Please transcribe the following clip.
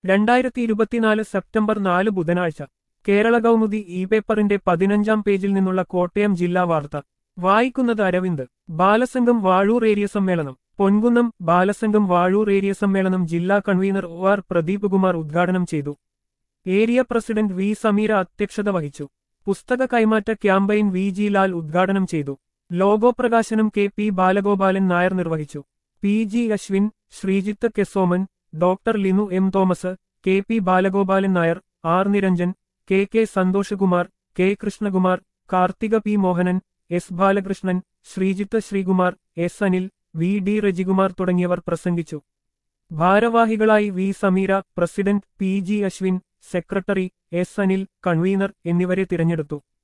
രണ്ടായിരത്തി ഇരുപത്തിനാല് സെപ്റ്റംബർ നാല് ബുധനാഴ്ച കേരള കൗമുദി ഇ പേപ്പറിന്റെ പതിനഞ്ചാം പേജിൽ നിന്നുള്ള കോട്ടയം ജില്ലാ വാർത്ത വായിക്കുന്നത് അരവിന്ദ് ബാലസംഘം വാഴൂർ ഏരിയ സമ്മേളനം പൊൻകുന്നം ബാലസംഘം വാഴൂർ ഏരിയ സമ്മേളനം ജില്ലാ convener O R Pradeep Kumar ഉദ്ഘാടനം ചെയ്തു ഏരിയ പ്രസിഡന്റ് വി സമീര അധ്യക്ഷത വഹിച്ചു പുസ്തക കൈമാറ്റ ക്യാമ്പയിൻ വി ജി ലാൽ ഉദ്ഘാടനം ചെയ്തു ലോഗോ പ്രകാശനം കെ പി ബാലഗോപാലൻ നായർ നിർവഹിച്ചു P G Ashwin Sreejith കെസോമൻ doctor Linu M Thomas K P Balagopalan Nair R Niranjan K K Santhosh Kumar K Krishnakumar Karthika P Mohanan S Balakrishnan Sreejith Sreekumar S Anil V D Rajikumar തുടങ്ങിയവർ പ്രസംഗിച്ചു ഭാരവാഹികളായി V Sameera president P G Ashwin secretary S Anil convener എന്നിവരെ തിരഞ്ഞെടുത്തു